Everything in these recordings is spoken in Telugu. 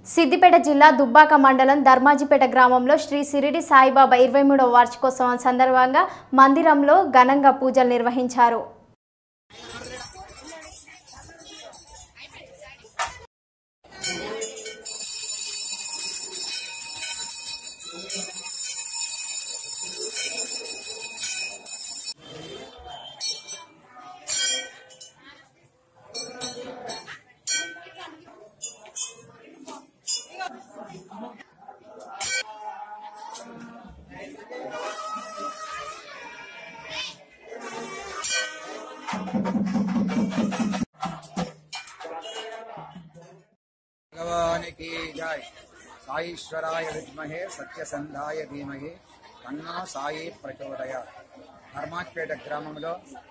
సిద్దిపేట జిల్లా దుబ్బాక మండలం ధర్మాజిపేట గ్రామంలో శ్రీ సిరిడి సాయిబాబా ఇరవై మూడవ వార్షికోత్సవం సందర్భంగా మందిరంలో ఘనంగా పూజలు నిర్వహించారు భగవానికి జై సాईश्वराय విద్మహే సత్యసంధాయ ధీమహి కన్నా సాయి ప్రచోదయ ధర్మాజ్పేట గ్రామంలో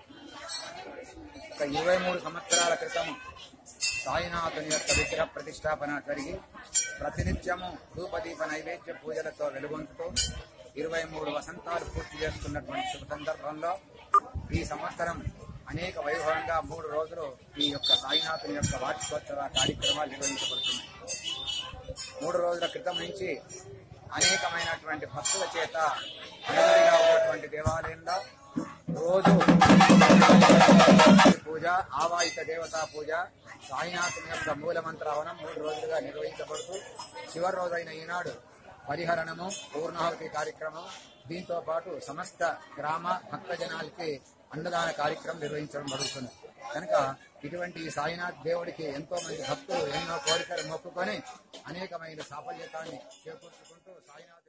ఒక ఇరవై మూడు సంవత్సరాల క్రితం సాయినాథుని యొక్క విగ్రహ ప్రతిష్టాపన జరిగి ప్రతినిత్యము ధూపదీప నైవేద్య పూజలతో వెలుగొందుతూ ఇరవై మూడు వసంతాలు పూర్తి చేసుకున్నటువంటి శుభ సందర్భంలో ఈ సంవత్సరం అనేక వైభవంగా మూడు రోజులు ఈ యొక్క సాయినాథుని యొక్క వార్షికోత్సవ కార్యక్రమాలు నిర్వహించబడుతున్నాయి మూడు రోజుల క్రితం నుంచి అనేకమైనటువంటి భక్తుల చేత అనుమతిగా ఉన్నటువంటి దేవాలయంలో రోజు పూజ ఆవాహిత దేవతా పూజ సాయినాథుని యొక్క మూల మంత్ర హవనం మూడు రోజులుగా నిర్వహించబడుతూ చివరి రోజైన ఈనాడు పరిహరణము పూర్ణాహుతి కార్యక్రమం దీంతో పాటు సమస్త గ్రామ భక్త జనాలకి అన్నదాన కార్యక్రమం నిర్వహించడం జరుగుతుంది కనుక ఇటువంటి ఈ సాయినాథ్ దేవుడికి ఎంతో మంది భక్తులు ఎన్నో కోరికలు మొక్కుకొని అనేకమైన సాఫల్యతాన్ని చేకూర్చుకుంటూ సాయినాథ్